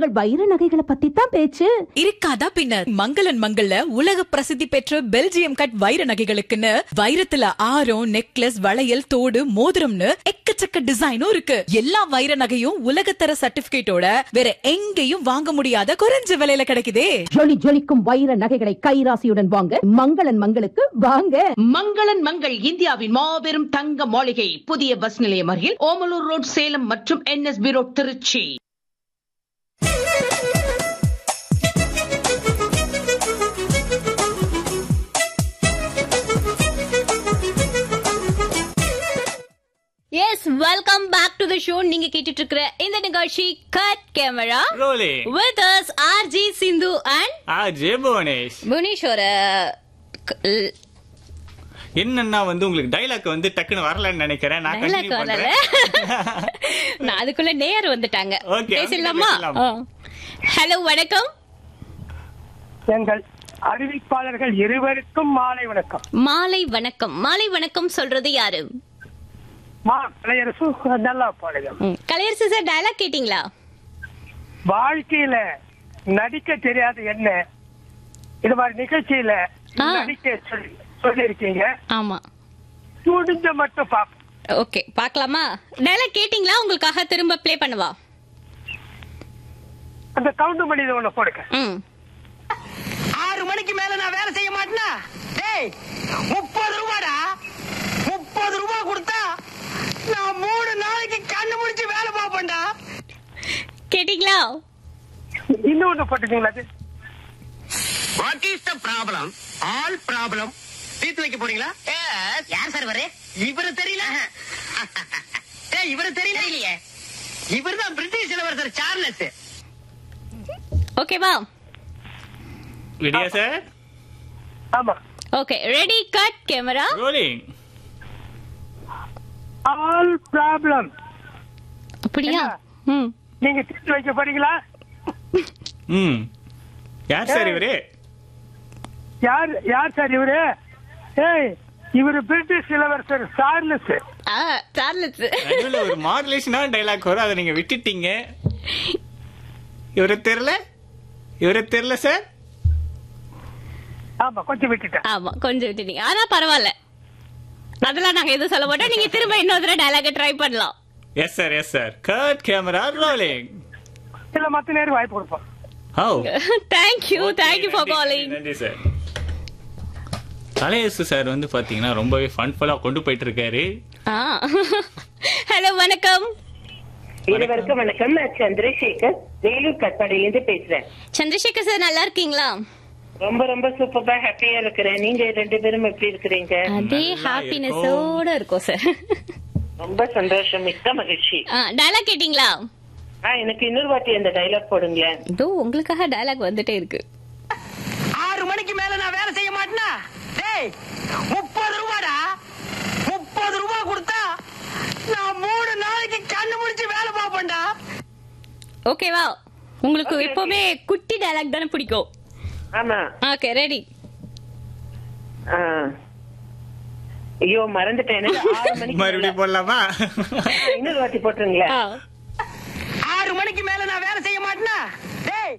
உங்கள் வைர நகைகளை பத்தி தான் பேச்சு இருக்காதா பின்ன மங்களன் மங்கள்ல உலக பிரசித்தி பெற்ற பெல்ஜியம் கட் வைர நகைகளுக்குன்னு வைரத்துல ஆரம் நெக்லஸ் வளையல் தோடு மோதிரம்னு எக்கச்சக்க டிசைனும் இருக்கு எல்லா வைர நகையும் உலகத்தர சர்டிபிகேட்டோட வேற எங்கேயும் வாங்க முடியாத குறைஞ்ச விலையில கிடைக்குதே ஜொலி ஜொலிக்கும் வைர நகைகளை கைராசியுடன் வாங்க மங்களன் மங்களுக்கு வாங்க மங்களன் மங்கள் இந்தியாவின் மாபெரும் தங்க மாளிகை புதிய பஸ் நிலையம் அருகில் ஓமலூர் ரோட் சேலம் மற்றும் NSB road Trichy yes welcome back to the show நீங்க கேட்டுட்டு இருக்கிற இந்த நிகழ்ச்சி cut camera rolling with us RJ Sindhu and RJ Bhuvanesh Bhuvaneswara என்னன்னா வந்து உங்களுக்கு டைலாக் வந்து டக்குன்னு வரலன்னு நினைக்கிறேன் நான் டைலாக் கண்டினியூ வரல பண்றேன் நான் அதுக்குள்ள நேர் வந்துட்டாங்க Okay, பேசலாமா பேசலாம். ஹலோ வணக்கம் எங்கள் அறிவிப்பாளர்கள் இருவருக்கும் மாலை வணக்கம் மாலை வணக்கம் மாலை வணக்கம் சொல்றது யாரு மா கலையரசு நல்லா பாடுகம் ம், கலையரசு சார் டைலாக் கேட்டீங்களா வாழ்க்கையில நடிக்க தெரியாது என்ன இது மாதிரி நிகழ்ச்சியில ஆ. நடிக்க சொல்லி சொல்லியிருக்கீங்க ஆமா துணிஞ்ச மட்டும் பாப்போம் ஓகே பார்க்கலாமா டைலாக் கேட்டீங்களா உங்களுக்காக திரும்ப ப்ளே பண்ணவா அந்த கவுண்டு மணி ஒண்ணு போடுங்க ம் ஆறு மணிக்கு மேல நான் வேலை செய்ய மாட்டேனா டேய் முப்பது ரூபாடா முப்பது ரூபாய் கொடுத்தா நான் மூணு நாளைக்கு கண்ணு முடிச்சு வேலை பார்ப்பேன்டா கேட்டீங்களா இன்னொன்னு போட்டுக்கீங்களா அது what is the problem all problem தீர்த்து வைக்க போறீங்களா யார் சார் வரே இவரு தெரியல ஏய் இவரு தெரியல இல்லையே இவர் தான் பிரிட்டிஷ் இளவரசர் சார்லஸ் ஓகேவா விடியா சார் ஆமா okay ready cut camera rolling all problem அப்படியா ம் நீங்க தீர்த்து வைக்க போறீங்களா ம் யார் சார் இவரு யார் யார் சார் இவரு ஏய் இவரு பிரிட்டிஷ் இளவரசர் சார்லஸ் ஆ சார்லஸ் நடுவுல ஒரு மாடுலேஷனான டைலாக் வரும் அதை நீங்க விட்டுட்டீங்க இவரை தெரியல இவரை தெரியல சார் ஆமா கொஞ்சம் விட்டுட்டேன் ஆமா கொஞ்சம் விட்டுட்டீங்க ஆனா பரவாயில்ல அதெல்லாம் நாங்க எதுவும் சொல்ல மாட்டோம் நீங்க திரும்ப இன்னொரு தடவை டைலாக ட்ரை பண்ணலாம் yes sir yes sir cut camera rolling இல்ல மத்த நேரம் வாய்ப்பு கொடுப்போம் ஹோ தேங்க்யூ தேங்க்யூ ஃபார் காலிங் நன்றி சார் கலையரசு சார் வந்து பாத்தீங்கன்னா ரொம்பவே ஃபன்ஃபுல்லா கொண்டு போயிட்டு இருக்காரு ஆ ஹலோ வணக்கம் இருவருக்கும் வணக்கம் நான் சந்திரசேகர் வேலூர் கட்பாடியிலிருந்து பேசுறேன் சந்திரசேகர் சார் நல்லா இருக்கீங்களா ரொம்ப ரொம்ப சூப்பரா ஹாப்பியா இருக்கிறேன் நீங்க ரெண்டு பேரும் எப்படி இருக்கிறீங்க அதே நல்லா ஹாப்பினஸோட இருக்கும் சார் ரொம்ப சந்தோஷம் மிக்க மகிழ்ச்சி டைலாக் கேட்டீங்களா ஆ எனக்கு இன்னொரு வாட்டி அந்த டைலாக் போடுங்களேன் இதோ உங்களுக்காக டைலாக் வந்துட்டே இருக்கு ஆறு மணிக்கு மேல நான் வேலை செய்ய மாட்டேனா டேய் முப்பது ரூபாடா முப்பது ரூபாய் கொடுத்தா நான் மூணு நாளைக்கு கண்ணு முடிச்சு வேலை பார்ப்பேன்டா ஓகேவா உங்களுக்கு எப்பவுமே குட்டி டைலாக் தானே பிடிக்கும் ஆமா ஓகே ரெடி ஆ. ஐயோ மறந்துட்டேன் எனக்கு ஆறு மணிக்கு மேல- மறுபடியும் போடலாமா ஆ, இன்னொரு வாட்டி போட்டுருங்களேன் ஆறு மணிக்கு மேல நான் வேலை செய்ய மாட்டேனா டேய்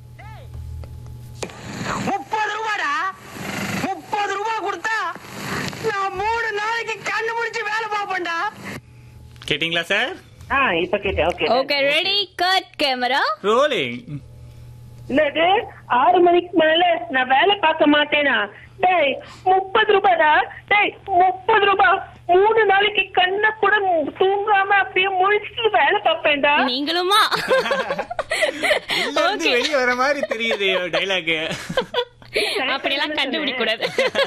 முப்பது ரூபாடா முப்பது ரூபாய் கொடுத்தா நான் மூணு நாளைக்கு கண்ணு முடிச்சு வேலை பார்ப்பேன்டா கேட்டிங்களா சார் ஆ இப்ப கேட்டேன் okay okay ready cut camera rolling என்னது ஆறு மணிக்கு மேல நான் வேலை பார்க்க மாட்டேனா டேய் முப்பது ரூபாடா டேய் முப்பது ரூபாய் மூணு நாளைக்கு கண்ணை கூட தூங்காம அப்படியே முழிச்சுட்டு வேலை பார்ப்பேன்டா நீங்களுமா உள்ள இருந்து ஓகே வெளிய வர மாதிரி தெரியுது டைலாக் அப்படியெல்லாம் கண்டுபிடிக்க கூடாது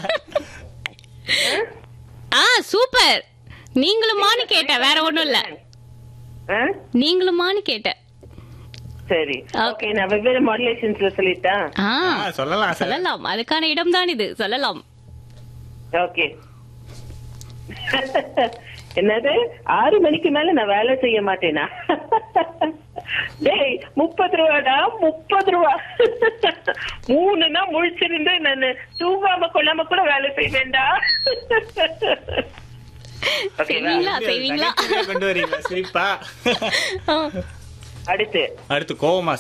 ஆ சூப்பர் நீங்களுமான்னு கேட்டேன் வேற ஒண்ணும் இல்ல ஆ? நீங்களுமான்னு கேட்டேன் சரி ஓகே நான் வெவ்வேறு மாடுலேஷன்ஸ்ல சொல்லிட்டா ஆ சொல்லலாம் சார் சொல்லலாம் அதுக்கான இடம் தான் இது சொல்லலாம் ஓகே என்னது ஆறு மணிக்கு மேல நான் வேலை செய்ய மாட்டேனா டேய் முப்பது ரூபாடா முப்பது ரூபா மூணுனா முழிச்சிருந்து நான் தூங்காம கொள்ளாம கூட வேலை செய்வேன்டா செய்வீங்களா செய்வீங்களா நகைச்சுவையா கொண்டு வரீங்களா சிரிப்பா ஆ. அடுத்து அடுத்து கோவமா